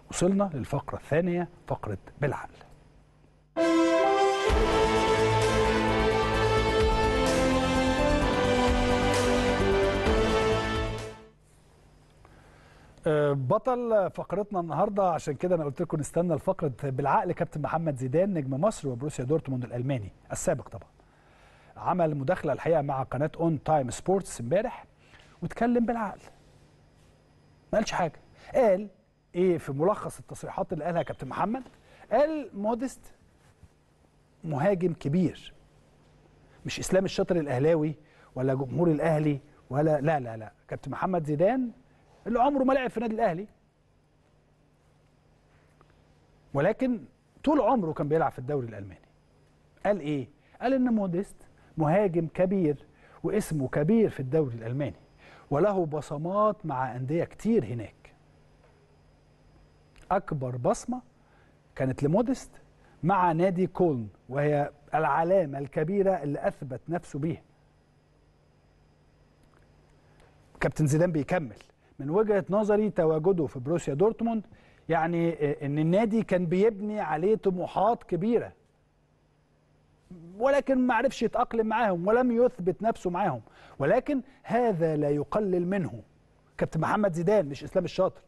وصلنا للفقره الثانيه فقره بالعقل آه، بطل فقرتنا النهارده عشان كده انا قلت لكم نستنى الفقره بالعقل كابتن محمد زيدان نجم مصر وبروسيا دورتموند الالماني السابق طبعا عمل مداخله الحقيقه مع قناه اون تايم سبورتس امبارح واتكلم بالعقل ما قالش حاجه قال ايه في ملخص التصريحات اللي قالها كابتن محمد قال مودست مهاجم كبير مش اسلام الشاطر الاهلاوي ولا جمهور الاهلي ولا لا لا لا كابتن محمد زيدان اللي عمره ما لعب في النادي الاهلي ولكن طول عمره كان بيلعب في الدوري الالماني قال ايه قال ان موديست مهاجم كبير واسمه كبير في الدوري الالماني وله بصمات مع انديه كتير هناك اكبر بصمه كانت لموديست مع نادي كولن وهي العلامه الكبيره اللي اثبت نفسه بيها كابتن زيدان بيكمل من وجهه نظري تواجده في بروسيا دورتموند يعني ان النادي كان بيبني عليه طموحات كبيره ولكن ما عرفش يتاقلم معاهم ولم يثبت نفسه معاهم ولكن هذا لا يقلل منه كابتن محمد زيدان مش اسلام الشاطر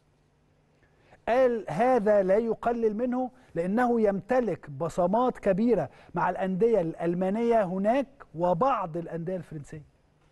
قال هذا لا يقلل منه لانه يمتلك بصمات كبيره مع الانديه الالمانيه هناك وبعض الانديه الفرنسيه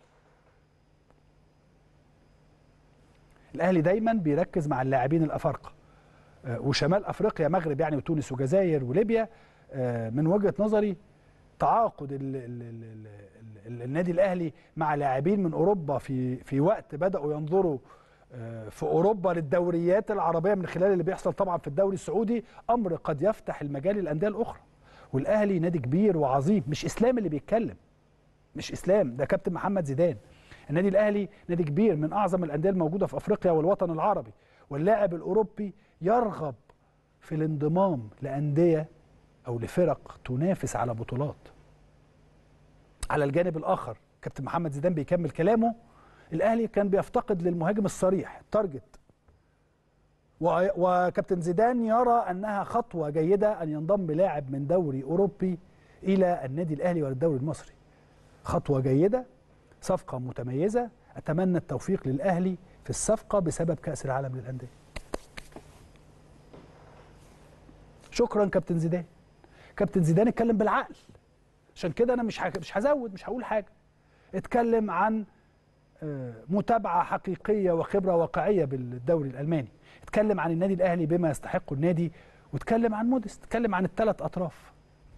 الاهلي دايما بيركز مع اللاعبين الافارقه آه، وشمال افريقيا مغرب يعني وتونس وجزائر وليبيا آه، من وجهه نظري تعاقد ال ال ال ال ال النادي الاهلي مع لاعبين من اوروبا في في وقت بداوا ينظروا آه، في اوروبا للدوريات العربيه من خلال اللي بيحصل طبعا في الدوري السعودي امر قد يفتح المجال للانديه الاخرى والاهلي نادي كبير وعظيم مش اسلام اللي بيتكلم مش اسلام ده كابتن محمد زيدان النادي الاهلي نادي كبير من اعظم الانديه الموجوده في افريقيا والوطن العربي واللاعب الاوروبي يرغب في الانضمام لانديه او لفرق تنافس على بطولات على الجانب الاخر كابتن محمد زيدان بيكمل كلامه الاهلي كان بيفتقد للمهاجم الصريح التارجت و- وكابتن زيدان يرى انها خطوه جيده ان ينضم لاعب من دوري اوروبي الى النادي الاهلي والدوري المصري خطوه جيده صفقه متميزه اتمنى التوفيق للاهلي في الصفقه بسبب كاس العالم للانديه شكرا كابتن زيدان كابتن زيدان اتكلم بالعقل عشان كده انا مش ه- مش هزود مش هقول حاجه اتكلم عن آه، متابعه حقيقيه وخبره واقعيه بالدوري الالماني اتكلم عن النادي الاهلي بما يستحقه النادي واتكلم عن موديست اتكلم عن الثلاث اطراف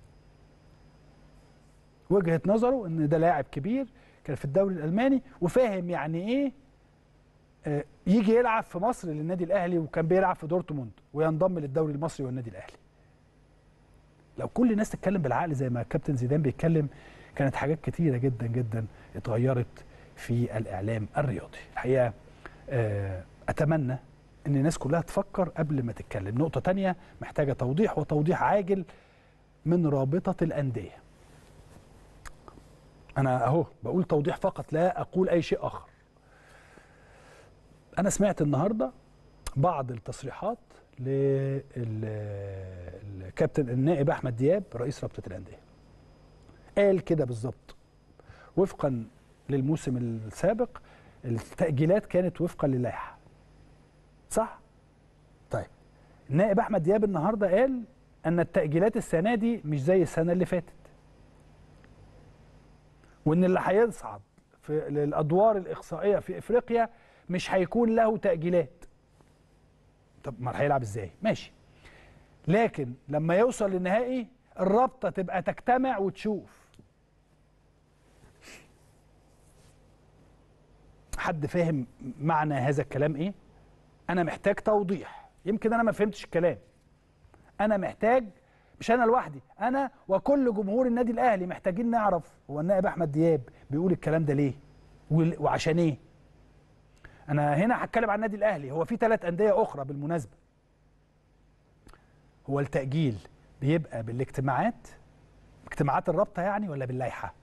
وجهه نظره ان ده لاعب كبير كان في الدوري الالماني وفاهم يعني ايه آه، يجي يلعب في مصر للنادي الاهلي وكان بيلعب في دورتموند وينضم للدوري المصري والنادي الاهلي لو كل الناس تتكلم بالعقل زي ما الكابتن زيدان بيتكلم كانت حاجات كتيره جدا جدا اتغيرت في الاعلام الرياضي الحقيقه آه، اتمنى ان الناس كلها تفكر قبل ما تتكلم نقطه تانية محتاجه توضيح وتوضيح عاجل من رابطه الانديه انا اهو بقول توضيح فقط لا اقول اي شيء اخر انا سمعت النهارده بعض التصريحات للكابتن النائب احمد دياب رئيس رابطه الانديه قال كده بالظبط وفقا للموسم السابق التاجيلات كانت وفقا للائحه صح طيب النائب احمد دياب النهارده قال ان التاجيلات السنه دي مش زي السنه اللي فاتت وان اللي هيصعد في للادوار الاقصائيه في افريقيا مش هيكون له تاجيلات طب ما هيلعب ازاي ماشي لكن لما يوصل للنهائي الرابطه تبقى تجتمع وتشوف حد فاهم معنى هذا الكلام ايه انا محتاج توضيح يمكن انا ما فهمتش الكلام انا محتاج مش انا لوحدي انا وكل جمهور النادي الاهلي محتاجين نعرف هو النائب احمد دياب بيقول الكلام ده ليه وال- وعشان ايه انا هنا هتكلم عن النادي الاهلي هو في ثلاث انديه اخرى بالمناسبه هو التاجيل بيبقى بالاجتماعات اجتماعات الرابطه يعني ولا باللائحه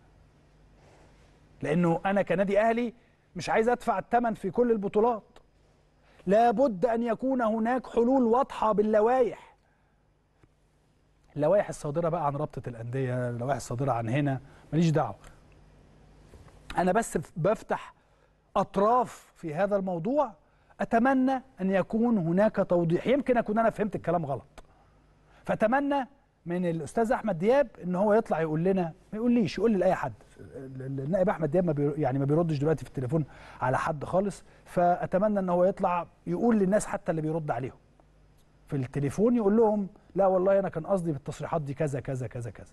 لانه انا كنادي اهلي مش عايز ادفع الثمن في كل البطولات لابد ان يكون هناك حلول واضحه باللوائح اللوائح الصادره بقى عن رابطه الانديه اللوائح الصادره عن هنا ماليش دعوه انا بس بفتح اطراف في هذا الموضوع اتمنى ان يكون هناك توضيح يمكن اكون انا فهمت الكلام غلط فاتمنى من الاستاذ احمد دياب ان هو يطلع يقول لنا ما يقوليش يقول لي لاي حد النائب احمد دياب ما بي يعني ما بيردش دلوقتي في التليفون على حد خالص فاتمنى ان هو يطلع يقول للناس حتى اللي بيرد عليهم في التليفون يقول لهم لا والله انا كان قصدي بالتصريحات دي كذا كذا كذا كذا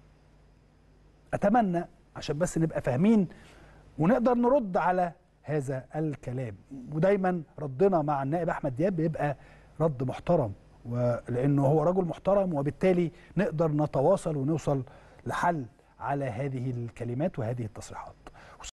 اتمنى عشان بس نبقى فاهمين ونقدر نرد على هذا الكلام ودايما ردنا مع النائب احمد دياب بيبقى رد محترم ولانه هو رجل محترم وبالتالي نقدر نتواصل ونوصل لحل على هذه الكلمات وهذه التصريحات